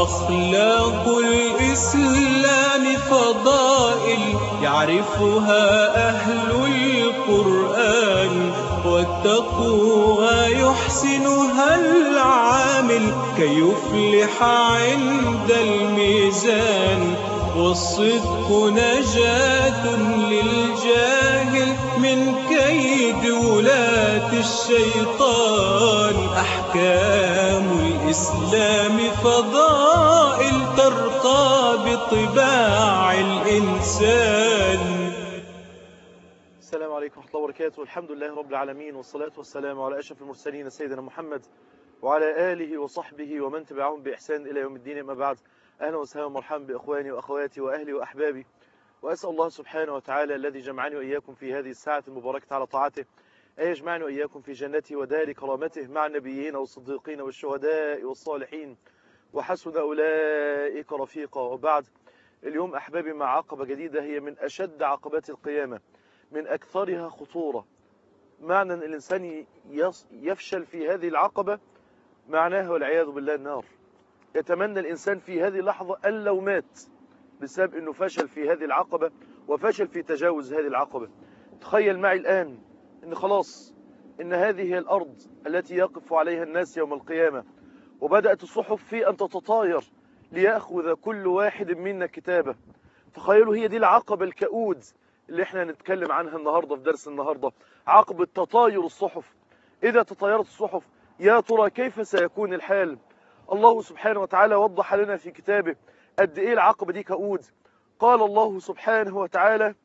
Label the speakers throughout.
Speaker 1: أخلاق الإسلام فضائل يعرفها أهل القرآن والتقوى يحسنها العامل كي يفلح عند الميزان والصدق نجاة للجاهل من كيد ولاة الشيطان أحكام الإسلام فضائل ترقى بطباع الإنسان
Speaker 2: السلام عليكم ورحمة الله وبركاته الحمد لله رب العالمين والصلاة والسلام على أشرف المرسلين سيدنا محمد وعلى آله وصحبه ومن تبعهم بإحسان إلى يوم الدين أما بعد أهلا وسهلا ومرحبا بإخواني وأخواتي وأهلي وأحبابي وأسأل الله سبحانه وتعالى الذي جمعني وإياكم في هذه الساعة المباركة على طاعته أن يجمعني وإياكم في جنته ودار كرامته مع النبيين والصديقين والشهداء والصالحين وحسن أولئك رفيقا وبعد اليوم أحبابي مع عقبة جديدة هي من أشد عقبات القيامة من أكثرها خطورة معنى أن الإنسان يفشل في هذه العقبة معناها والعياذ بالله النار يتمنى الإنسان في هذه اللحظة أن لو مات بسبب أنه فشل في هذه العقبة وفشل في تجاوز هذه العقبة تخيل معي الآن أن خلاص أن هذه هي الأرض التي يقف عليها الناس يوم القيامة وبدأت الصحف في أن تتطاير ليأخذ كل واحد منا كتابه تخيلوا هي دي العقبة الكؤود اللي احنا هنتكلم عنها النهاردة في درس النهاردة عقبة تطاير الصحف إذا تطايرت الصحف يا ترى كيف سيكون الحال الله سبحانه وتعالى وضح لنا في كتابه قد إيه العقبة دي كؤود قال الله سبحانه وتعالى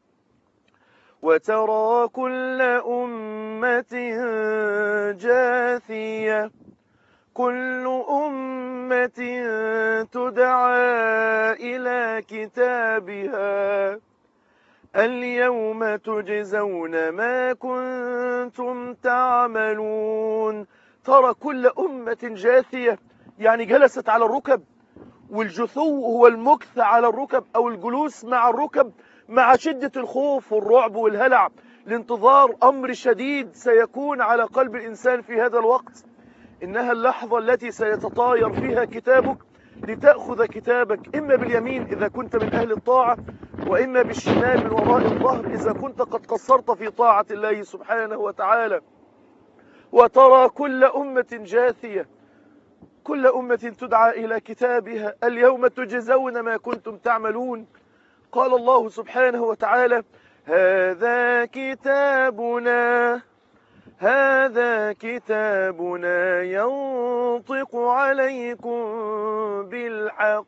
Speaker 2: وترى كل أمة جاثية كل أمة تدعى إلى كتابها اليوم تجزون ما كنتم تعملون ترى كل أمة جاثية يعني جلست على الركب والجثو هو المكث على الركب أو الجلوس مع الركب مع شدة الخوف والرعب والهلع لانتظار أمر شديد سيكون على قلب الإنسان في هذا الوقت إنها اللحظة التي سيتطاير فيها كتابك لتأخذ كتابك إما باليمين إذا كنت من أهل الطاعة وإما بالشمال من وراء الظهر إذا كنت قد قصرت في طاعة الله سبحانه وتعالى وترى كل أمة جاثية كل أمة تدعى إلى كتابها اليوم تجزون ما كنتم تعملون قال الله سبحانه وتعالى هذا كتابنا هذا كتابنا ينطق عليكم بالحق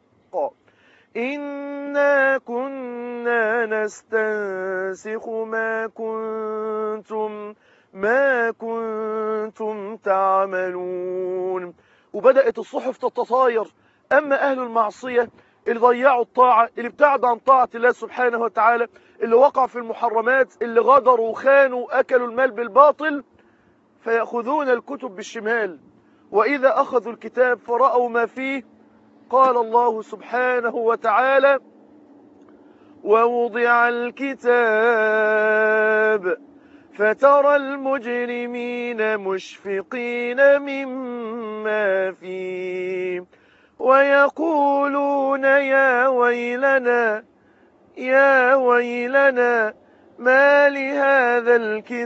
Speaker 2: إنا كنا نستنسخ ما كنتم ما كنتم تعملون وبدأت الصحف تتطاير أما أهل المعصية اللي ضيعوا الطاعة اللي ابتعدوا عن طاعة الله سبحانه وتعالى اللي وقع في المحرمات اللي غدروا وخانوا أكلوا المال بالباطل فيأخذون الكتب بالشمال وإذا أخذوا الكتاب فرأوا ما فيه قال الله سبحانه وتعالى ووضع الكتاب فترى المجرمين مشفقين مما فيه ويقولون يا ويلنا يا ويلنا ما لهذا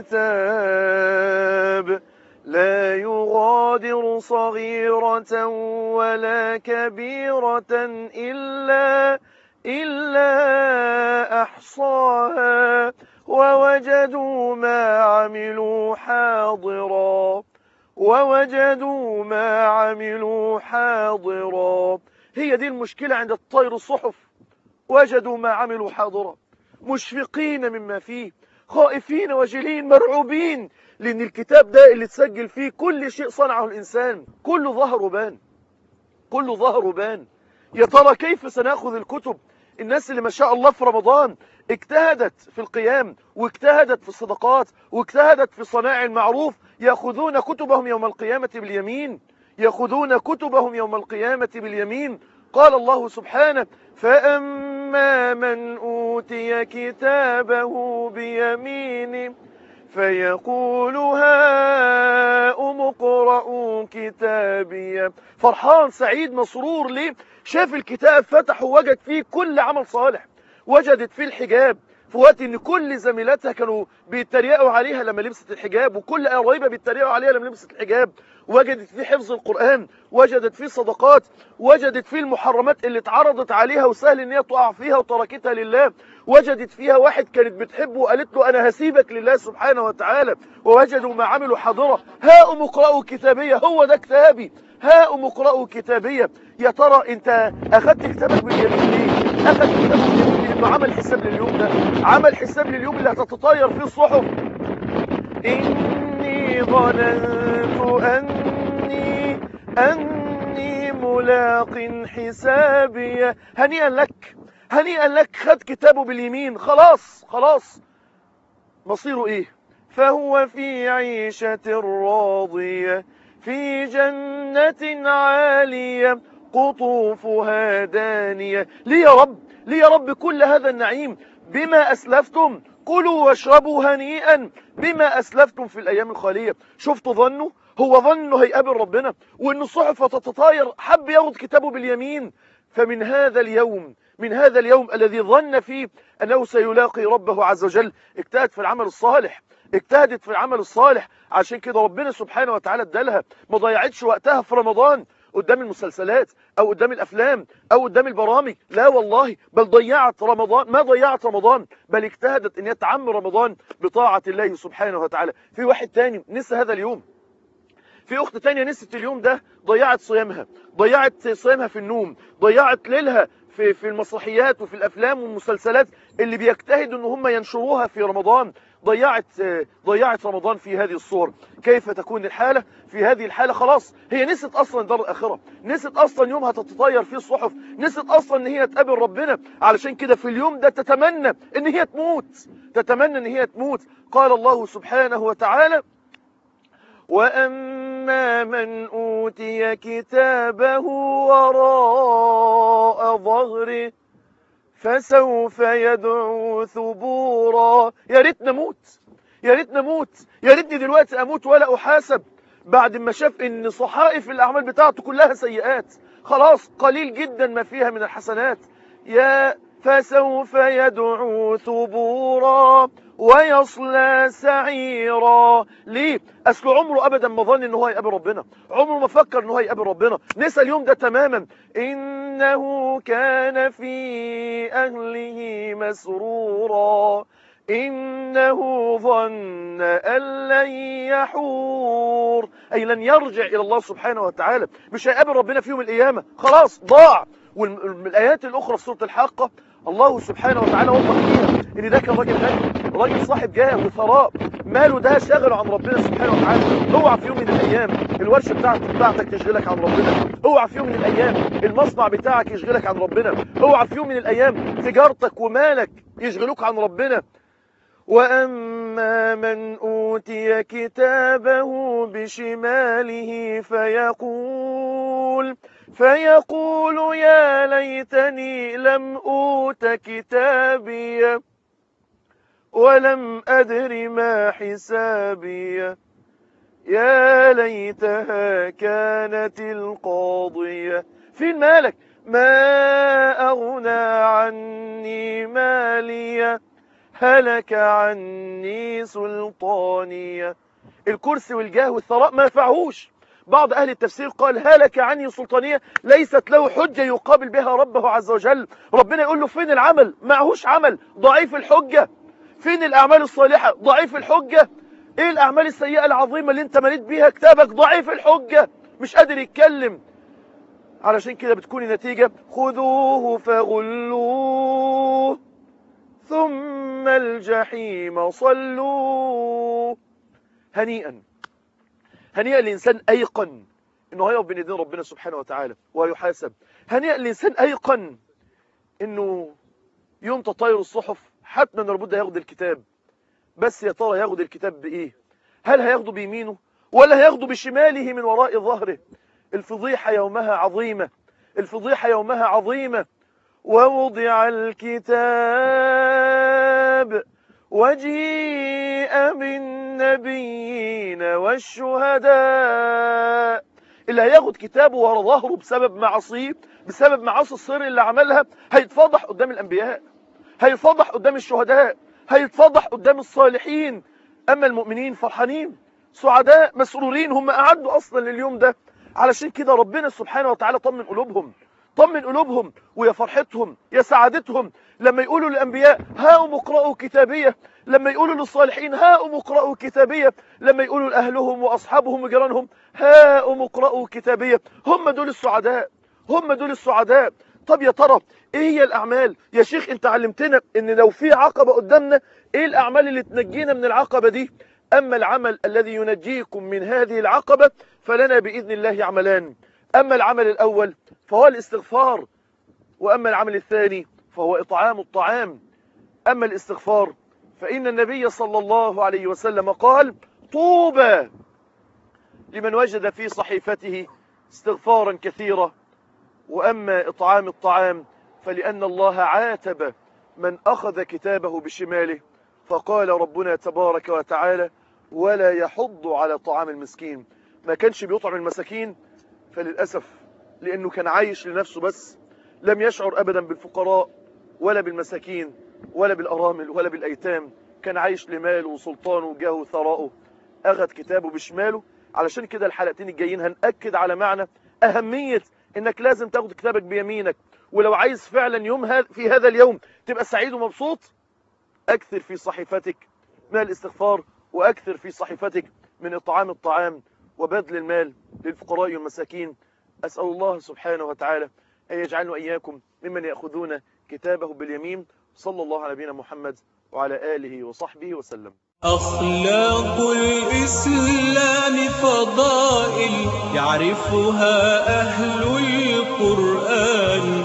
Speaker 2: الكتاب لا يغادر صغيرة ولا كبيرة إلا إلا أحصاها ووجدوا ما عملوا حاضرا ووجدوا ما عملوا حاضرا هي دي المشكلة عند الطير الصحف وجدوا ما عملوا حاضرا مشفقين مما فيه خائفين وجلين مرعوبين لأن الكتاب ده اللي تسجل فيه كل شيء صنعه الإنسان كله ظهر بان كله ظهر بان يا ترى كيف سنأخذ الكتب الناس اللي ما شاء الله في رمضان اجتهدت في القيام واجتهدت في الصدقات واجتهدت في صناع المعروف يأخذون كتبهم يوم القيامة باليمين يأخذون كتبهم يوم القيامة باليمين قال الله سبحانه فأما من أوتي كتابه بيمينه فيقول هاؤم اقرءوا كتابي فرحان سعيد مسرور ليه شاف الكتاب فتح ووجد فيه كل عمل صالح وجدت فيه الحجاب في وقت ان كل زميلاتها كانوا بيتريقوا عليها لما لبست الحجاب وكل قرايبها بيتريقوا عليها لما لبست الحجاب وجدت فيه حفظ القرآن وجدت فيه صدقات وجدت فيه المحرمات اللي اتعرضت عليها وسهل ان هي تقع فيها وتركتها لله وجدت فيها واحد كانت بتحبه وقالت له انا هسيبك لله سبحانه وتعالى ووجدوا ما عملوا حاضرة هاؤم اقرأوا كتابية هو ده كتابي هاؤم اقرأوا كتابية يا ترى انت اخدت كتابك باليمين ليه اخدت كتابك باليمين ليه انه عمل حساب لليوم ده عمل حساب لليوم اللي هتتطاير فيه الصحف إني ظننت أني أني ملاق حسابي هنيئا لك هنيئا لك خد كتابه باليمين خلاص خلاص مصيره إيه فهو في عيشة راضية في جنة عالية قطوفها دانية ليه يا رب ليه يا رب كل هذا النعيم بما أسلفتم كلوا واشربوا هنيئا بما أسلفتم في الأيام الخالية شفتوا ظنه هو ظن انه هيقابل ربنا وان الصحف هتتطاير حب ياخد كتابه باليمين فمن هذا اليوم من هذا اليوم الذي ظن فيه أنه سيلاقي ربه عز وجل اجتهد في العمل الصالح اجتهدت في العمل الصالح عشان كده ربنا سبحانه وتعالى ادالها ما ضيعتش وقتها في رمضان قدام المسلسلات او قدام الافلام او قدام البرامج لا والله بل ضيعت رمضان ما ضيعت رمضان بل اجتهدت ان يتعم رمضان بطاعة الله سبحانه وتعالى في واحد تاني نسى هذا اليوم في اخت تانية نسيت اليوم ده ضيعت صيامها ضيعت صيامها في النوم ضيعت ليلها في في المسرحيات وفي الافلام والمسلسلات اللي بيجتهدوا ان هم ينشروها في رمضان ضيعت ضيعت رمضان في هذه الصور كيف تكون الحالة في هذه الحالة خلاص هي نسيت اصلا دار الاخرة نسيت اصلا يومها تتطير فيه الصحف نسيت اصلا ان هي تقابل ربنا علشان كده في اليوم ده تتمنى ان هي تموت تتمنى ان هي تموت قال الله سبحانه وتعالى وأما من أوتي كتابه وراء ظهره فسوف يدعو ثبورا يا ريت نموت يا ريت نموت يا ريتني دلوقتي أموت ولا أحاسب بعد ما شاف ان صحائف الأعمال بتاعته كلها سيئات خلاص قليل جدا ما فيها من الحسنات يا فسوف يدعو ثبورا ويصلى سعيرا ليه اصل عمره ابدا ما ظن ان هو هيقابل ربنا عمره ما فكر ان هو هيقابل ربنا نسى اليوم ده تماما انه كان في اهله مسرورا إنه ظن أن لن يحور أي لن يرجع إلى الله سبحانه وتعالى مش هيقابل ربنا في يوم القيامة خلاص ضاع والآيات الأخرى في سورة الحاقة الله سبحانه وتعالى وضح فيها ان ده كان راجل غني راجل صاحب جاه وثراء ماله ده شغله عن ربنا سبحانه وتعالى اوعى في يوم من الايام الورشه بتاعتك بتاعتك تشغلك عن ربنا اوعى في يوم من الايام المصنع بتاعك يشغلك عن ربنا اوعى في يوم من الايام تجارتك ومالك يشغلوك عن ربنا وأما من أوتي كتابه بشماله فيقول فيقول يا ليتني لم أوت كتابي ولم أدر ما حسابي يا ليتها كانت القاضية فين مالك ما أغنى عني ماليه هلك عني سلطانية الكرسي والجاه والثراء ما ينفعوش بعض أهل التفسير قال هلك عني سلطانية ليست له حجة يقابل بها ربه عز وجل ربنا يقول له فين العمل معهوش عمل ضعيف الحجة فين الأعمال الصالحة ضعيف الحجة ايه الأعمال السيئة العظيمة اللي انت مليت بيها كتابك ضعيف الحجة مش قادر يتكلم علشان كده بتكون النتيجة خذوه فغلوه ثم الجحيم صلوا هنيئا هنيئا الإنسان أيقن إنه هيقف بين يدين ربنا سبحانه وتعالى ويحاسب هنيئا الإنسان أيقن إنه يوم تطاير الصحف حتما لابد هياخد الكتاب بس يا ترى هياخد الكتاب بإيه هل هياخده بيمينه ولا هياخده بشماله من وراء ظهره الفضيحة يومها عظيمة الفضيحة يومها عظيمة ووضع الكتاب وجيء بالنبيين والشهداء اللي هياخد كتابه ورا ظهره بسبب معاصيه بسبب معاصي الصير اللي عملها هيتفضح قدام الأنبياء هيتفضح قدام الشهداء هيتفضح قدام الصالحين أما المؤمنين فرحانين سعداء مسرورين هم أعدوا أصلا لليوم ده علشان كده ربنا سبحانه وتعالى طمن قلوبهم طمن قلوبهم ويا فرحتهم يا سعادتهم لما يقولوا للأنبياء هاؤم اقرأوا كتابية لما يقولوا للصالحين هاؤم اقرأوا كتابية لما يقولوا لأهلهم وأصحابهم وجيرانهم هاؤم اقرأوا كتابية هم دول السعداء هم دول السعداء طب يا ترى ايه هي الأعمال يا شيخ انت علمتنا ان لو في عقبة قدامنا ايه الأعمال اللي تنجينا من العقبة دي أما العمل الذي ينجيكم من هذه العقبة فلنا بإذن الله عملان أما العمل الأول فهو الاستغفار وأما العمل الثاني فهو إطعام الطعام أما الاستغفار فإن النبي صلى الله عليه وسلم قال طوبى لمن وجد في صحيفته استغفارا كثيرا وأما إطعام الطعام فلأن الله عاتب من أخذ كتابه بشماله فقال ربنا تبارك وتعالى ولا يحض على طعام المسكين ما كانش بيطعم المساكين فللأسف لأنه كان عايش لنفسه بس لم يشعر أبدا بالفقراء ولا بالمساكين ولا بالأرامل ولا بالأيتام كان عايش لماله وسلطانه وجاهه وثراءه أخذ كتابه بشماله علشان كده الحلقتين الجايين هنأكد على معنى أهمية إنك لازم تاخد كتابك بيمينك ولو عايز فعلا يوم هذا في هذا اليوم تبقى سعيد ومبسوط أكثر في صحيفتك من الاستغفار وأكثر في صحيفتك من إطعام الطعام وبذل المال للفقراء والمساكين أسأل الله سبحانه وتعالى أن يجعلنا وإياكم ممن يأخذون كتابه باليمين صلى الله على نبينا محمد وعلى آله وصحبه وسلم
Speaker 1: أخلاق الإسلام فضائل يعرفها أهل القرآن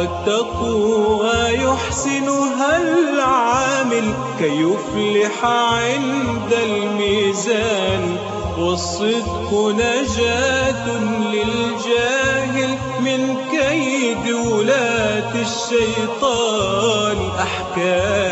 Speaker 1: والتقوى يحسنها العامل كي يفلح عند الميزان والصدق نجاة للجاهل من كيد ولاة الشيطان أحكام